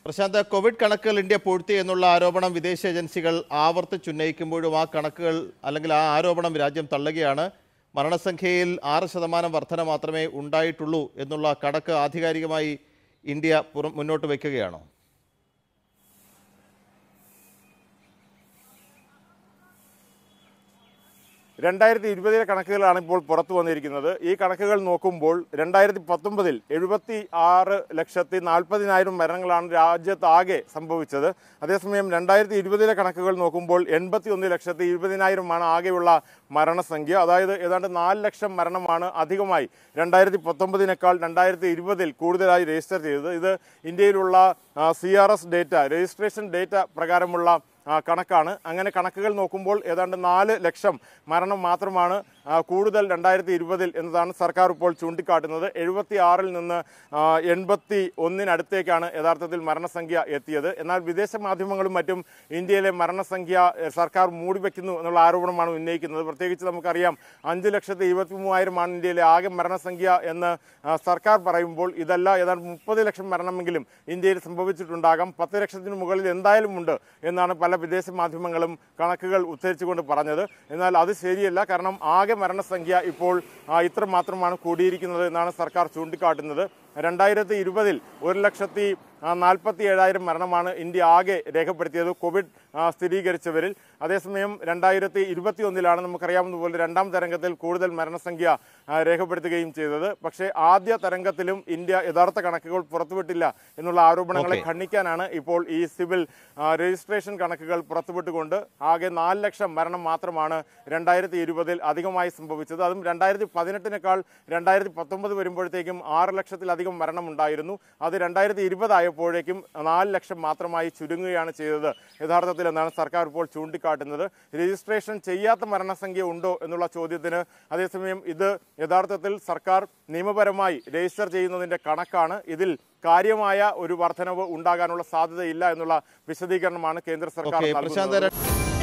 Prashant covid കണക്കുകൾ India പൂഴ്ത്തി എന്നുള്ള ആരോപണം വിദേശ ഏജൻസികൾ ആവർത്തിച്ചുന്നയിക്കുമ്പോഴും ആ കണക്കുകൾ അല്ലെങ്കിൽ ആ ആരോപണം രാജ്യം തള്ളുകയാണ് മരണസംഖ്യയിൽ ആറ് ശതമാനം വർധന മാത്രമേ ഉണ്ടായിട്ടുള്ളൂ എന്നുള്ള കണക്ക് ആധികാരികമായി ഇന്ത്യ പുറം മുന്നോട്ട് വയ്ക്കുകയാണോ രണ്ടായിരത്തി ഇരുപതിലെ കണക്കുകളാണ് ഇപ്പോൾ പുറത്തു വന്നിരിക്കുന്നത് ഈ കണക്കുകൾ നോക്കുമ്പോൾ രണ്ടായിരത്തി പത്തൊമ്പതിൽ എഴുപത്തി ആറ് ലക്ഷത്തി നാൽപ്പതിനായിരം മരണങ്ങളാണ് രാജ്യത്താകെ സംഭവിച്ചത് അതേസമയം രണ്ടായിരത്തി ഇരുപതിലെ കണക്കുകൾ നോക്കുമ്പോൾ എൺപത്തി ഒന്ന് ലക്ഷത്തി ഇരുപതിനായിരമാണ് ആകെയുള്ള മരണസംഖ്യ അതായത് ഏതാണ്ട് നാല് ലക്ഷം മരണമാണ് അധികമായി രണ്ടായിരത്തി പത്തൊമ്പതിനേക്കാൾ രണ്ടായിരത്തി ഇരുപതിൽ കൂടുതലായി രജിസ്റ്റർ ചെയ്തത് ഇത് ഇന്ത്യയിലുള്ള C R S data registration data പ്രകാരമുള്ള ആ, കണക്കാണ് അങ്ങനെ കണക്കുകൾ നോക്കുമ്പോൾ ഏതാണ്ട് നാല് ലക്ഷം മരണം മാത്രമാണ് ആ, കൂടുതൽ രണ്ടായിരത്തി ഇരുപതിൽ എന്നതാണ് സർക്കാർ ഇപ്പോൾ ചൂണ്ടിക്കാട്ടുന്നത് എഴുപത്തി ആറിൽ നിന്ന് ആ, എൺപത്തി ഒന്നിനടുത്തേക്കാണ് യഥാർത്ഥത്തിൽ മരണസംഖ്യ എത്തിയത് എന്നാൽ വിദേശ മാധ്യമങ്ങളും മറ്റും ഇന്ത്യയിലെ മരണസംഖ്യ എ, സർക്കാർ മൂടിവെക്കുന്നു എന്നുള്ള ആരോപണമാണ് ഉന്നയിക്കുന്നത് പ്രത്യേകിച്ച് നമുക്കറിയാം അഞ്ച് ലക്ഷത്തി ഇരുപത്തി മൂവായിരമാണ് ഇന്ത്യയിലെ ആകെ മരണസംഖ്യ എന്ന് ആ, സർക്കാർ പറയുമ്പോൾ ഇതല്ല ഏതാണ്ട് മുപ്പത് ലക്ഷം മരണമെങ്കിലും ഇന്ത്യയിൽ സംഭവിച്ചിട്ടുണ്ടാകാം പത്ത് ലക്ഷത്തിന് മുകളിൽ എന്തായാലും ഉണ്ട് എന്നാണ് പല വിദേശ മാധ്യമങ്ങളും കണക്കുകൾ ഉദ്ധരിച്ചുകൊണ്ട് പറഞ്ഞത് എന്നാൽ അത് ശരിയല്ല കാരണം ആകെ മരണസംഖ്യ ഇപ്പോൾ ആ, ഇത്ര മാത്രമാണ് കൂടിയിരിക്കുന്നത് എന്നാണ് സർക്കാർ ചൂണ്ടിക്കാട്ടുന്നത് രണ്ടായിരത്തി ഇരുപതിൽ ഒരു ലക്ഷത്തി ആ, നാൽപ്പത്തി ഏഴായിരം മരണമാണ് ഇന്ത്യ ആകെ രേഖപ്പെടുത്തിയത് കോവിഡ് ആ, സ്ഥിരീകരിച്ചവരിൽ അതേസമയം രണ്ടായിരത്തി ഇരുപത്തി ഒന്നിലാണ് നമുക്കറിയാവുന്നതുപോലെ രണ്ടാം തരംഗത്തിൽ കൂടുതൽ മരണസംഖ്യ ആ, രേഖപ്പെടുത്തുകയും ചെയ്തത് പക്ഷേ ആദ്യ തരംഗത്തിലും ഇന്ത്യ യഥാർത്ഥ കണക്കുകൾ പുറത്തുവിട്ടില്ല എന്നുള്ള ആരോപണങ്ങളെ Okay. ഖണ്ഡിക്കാനാണ് ഇപ്പോൾ ഈ സിവിൽ ആ, രജിസ്ട്രേഷൻ കണക്കുകൾ പുറത്തുവിട്ടുകൊണ്ട് ആകെ നാല് ലക്ഷം മരണം മാത്രമാണ് രണ്ടായിരത്തി ഇരുപതിൽ അധികമായി സംഭവിച്ചത് അതും രണ്ടായിരത്തി പതിനെട്ടിനേക്കാൾ രണ്ടായിരത്തി പത്തൊമ്പത് വരുമ്പോഴത്തേക്കും ആറ് ലക്ഷത്തിലധികം മരണം ഉണ്ടായിരുന്നു അത് രണ്ടായിരത്തി ഇരുപതായപ്പോഴേക്കും നാല് ലക്ഷം മാത്രമായി ചുരുങ്ങുകയാണ് ചെയ്തത് യഥാർത്ഥത്തിൽ എന്നാണ് സർക്കാർ ഇപ്പോൾ ചൂണ്ടിക്കാട്ടുന്നത് രജിസ്ട്രേഷൻ ചെയ്യാത്ത മരണസംഖ്യ ഉണ്ടോ എന്നുള്ള ചോദ്യത്തിന് അതേസമയം ഇത് യഥാർത്ഥത്തിൽ സർക്കാർ നിയമപരമായി രജിസ്റ്റർ ചെയ്യുന്നതിന്റെ കണക്കാണ് ഇതിൽ കാര്യമായ ഒരു വർധനവ് ഉണ്ടാകാനുള്ള സാധ്യതയില്ല എന്നുള്ള വിശദീകരണമാണ് കേന്ദ്ര സർക്കാർ ഓക്കെ നൽകുന്നത് പ്രശാന്ത്